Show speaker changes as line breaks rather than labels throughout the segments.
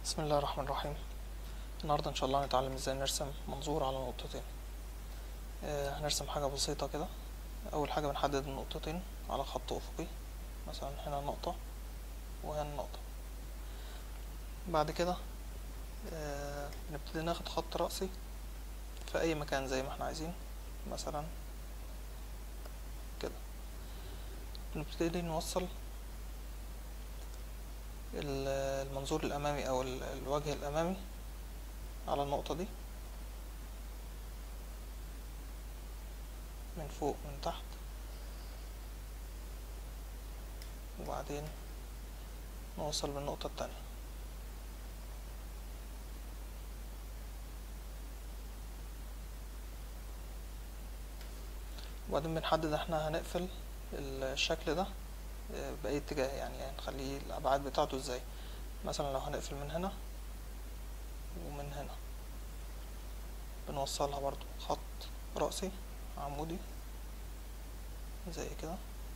بسم الله الرحمن الرحيم النهاردة إن شاء الله هنتعلم إزاي نرسم منظور على نقطتين آه، هنرسم حاجة بسيطة كده أول حاجة بنحدد النقطتين على خط أفقي مثلا هنا نقطة وهنا نقطة بعد كده آه، نبتدي ناخد خط رأسي في أي مكان زي ما احنا عايزين مثلا كده نبتدي نوصل ال- المنظور الأمامي أو ال- الوجه الأمامي على النقطة دي من فوق من تحت وبعدين نوصل بالنقطة التانية وبعدين بنحدد احنا هنقفل الشكل ده آه، بأي اتجاه يعني هنخليه الأبعاد بتاعته ازاي مثلا لو هنقفل من هنا ومن هنا بنوصلها برضو خط رأسي عمودي زي كده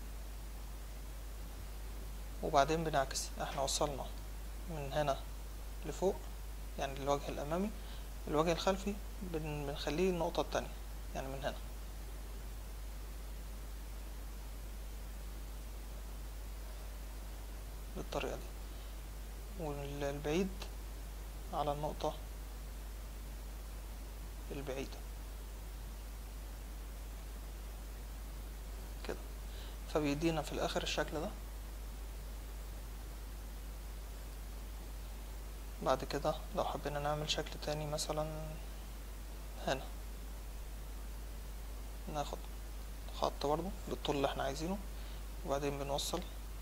وبعدين بنعكس احنا وصلنا من هنا لفوق يعني الوجه الأمامي الوجه الخلفي بن- بنخليه النقطة التانية يعني من هنا بالطريقة دي والبعيد على النقطة البعيدة كده فبيدينا في الآخر الشكل ده بعد كده لو حبينا نعمل شكل تاني مثلا هنا ناخد خط برضو بالطول اللي احنا عايزينه وبعدين بنوصل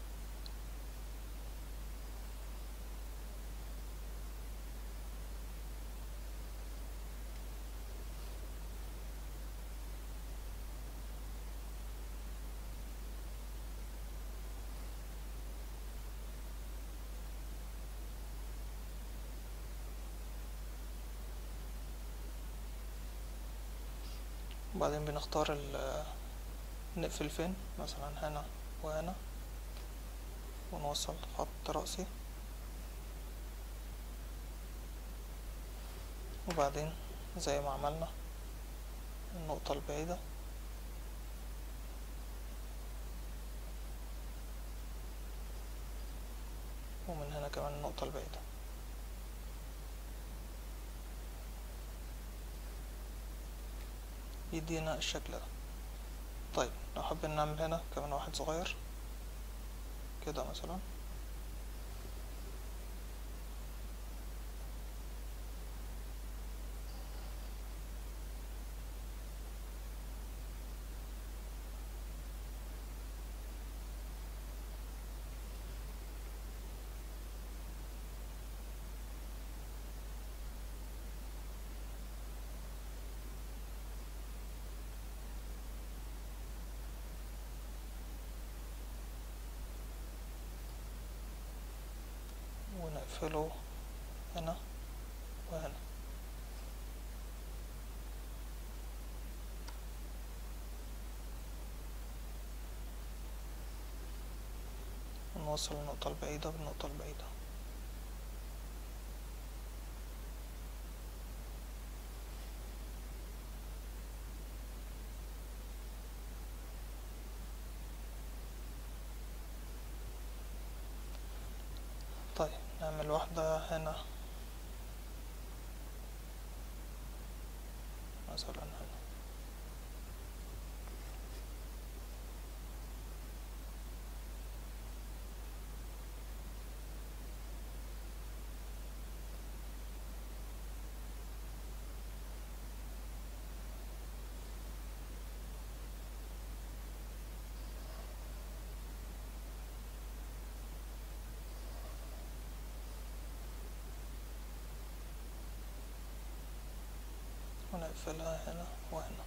وبعدين بنختار ال نقفل فين مثلا هنا وهنا ونوصل خط رأسي وبعدين زي ما عملنا النقطة البعيدة ومن هنا كمان النقطة البعيدة يدينا الشكل ده طيب لو حابين نعمل هنا كمان واحد صغير كده مثلا ونقفله هنا وهنا ونوصل النقطة البعيدة بالنقطة البعيدة طيب نعمل واحدة هنا مثلا هنا ونقفلها هنا وهنا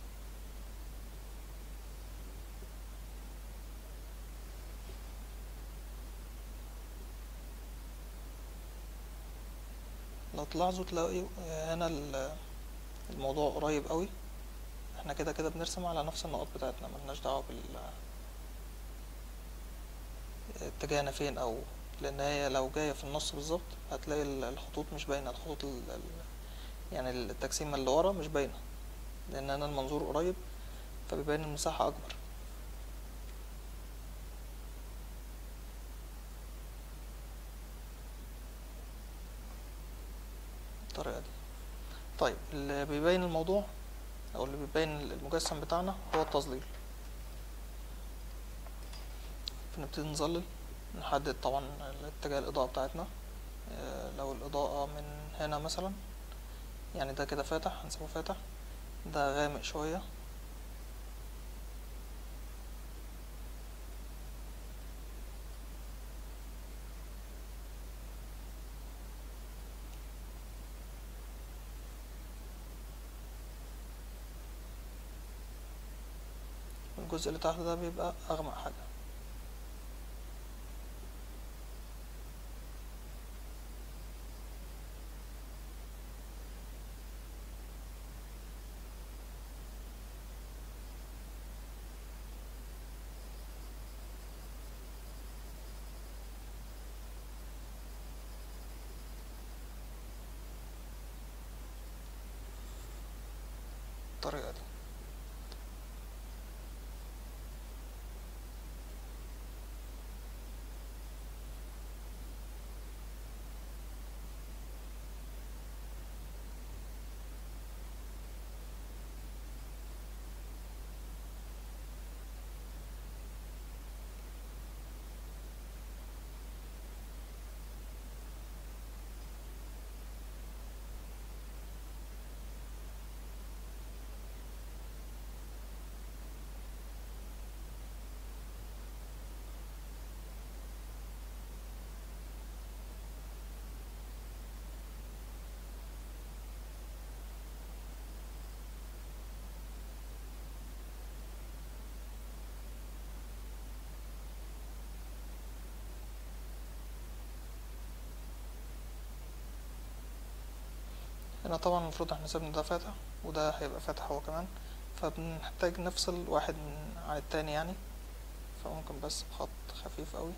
لو تلاحظوا تلاقوا هنا ال- الموضوع قريب قوي احنا كده كده بنرسم على نفس النقط بتاعتنا ملناش دعوة بال اتجاهنا فين او لان هي لو جايه في النص بالظبط هتلاقي ال- الخطوط مش باينه الخطوط ال... ال... يعني التجسيمه اللي ورا مش باينه لان انا المنظور قريب فبيبين المساحه اكبر الطريقه دي طيب اللي بيبين الموضوع او اللي بيبين المجسم بتاعنا هو التظليل بنبتدي نظلل نحدد طبعا اتجاه الإضاءة بتاعتنا آه، لو الإضاءة من هنا مثلا يعني ده كده فاتح هنسيبه فاتح ده غامق شوية الجزء اللي تحت ده بيبقى أغمق حاجة الطريقة دي هنا طبعا المفروض احنا سيبنا ده فاتح وده هيبقى فاتح هو كمان فبنحتاج نفصل واحد من عن التاني يعني فممكن بس بخط خفيف قوي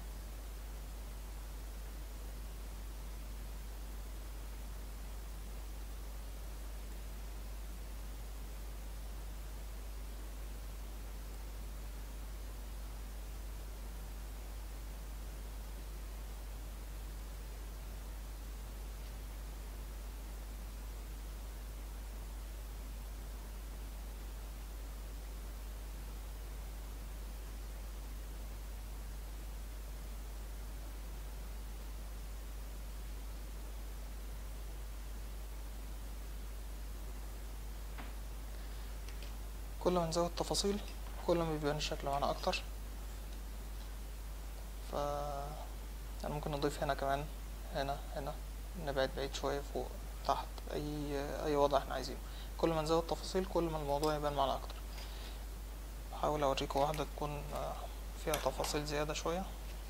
كل ما نزود تفاصيل كل ما بيبان الشكل معانا اكتر ف يعني ممكن نضيف هنا كمان هنا هنا نبعد بعيد شوية فوق تحت اي اي وضع احنا عايزينه كل ما نزود تفاصيل كل ما الموضوع يبان معانا اكتر بحاول اوريكم واحدة تكون آه، فيها تفاصيل زيادة شوية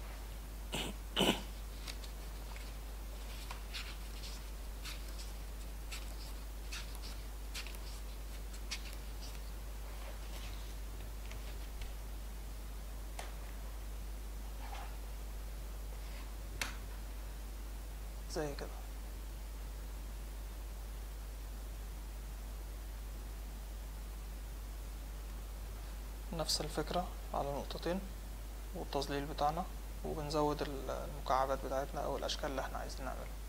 زي كده نفس الفكرة على نقطتين والتظليل بتاعنا وبنزود ال- المكعبات بتاعتنا او الاشكال اللي احنا عايزين نعملها